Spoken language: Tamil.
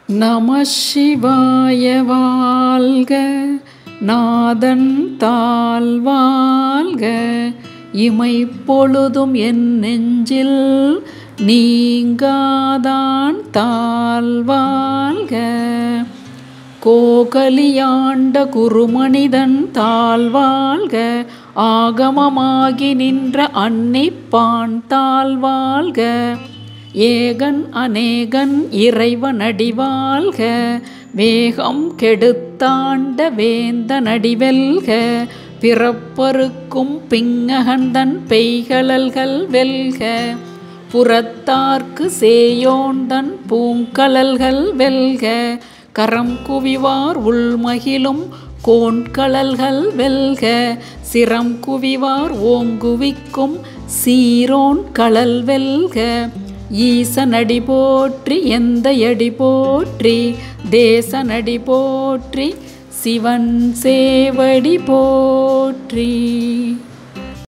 நம சிவாய வாழ்க நாதன் தாழ் வாழ்க இமை பொழுதும் என் நெஞ்சில் நீங்காதான் தாழ் வாழ்க கோகலியாண்ட குருமனிதன் தாழ் வாழ்க ஆகமமாகி நின்ற அன்னிப்பான் தாழ் வாழ்க ஏகன் அநேகன் இறைவனடி வாழ்க வேகம் கெடுத்தாண்ட வேந்த நடிவெல்க பிறப்பருக்கும் பிங்ககந்தன் பெய்கழல்கள் வெல்க புறத்தார்க்கு சேயோந்தன் பூங்கழல்கள் வெல்க கரம் குவிவார் உள்மகிழும் கோண்கழல்கள் வெல்க சிரம் குவிவார் ஓங்குவிக்கும் சீரோன் கழல் வெல்க ஈசனடி போற்றி எந்த அடி போற்றி தேசனடி போற்றி சிவன் சேவடி போற்றி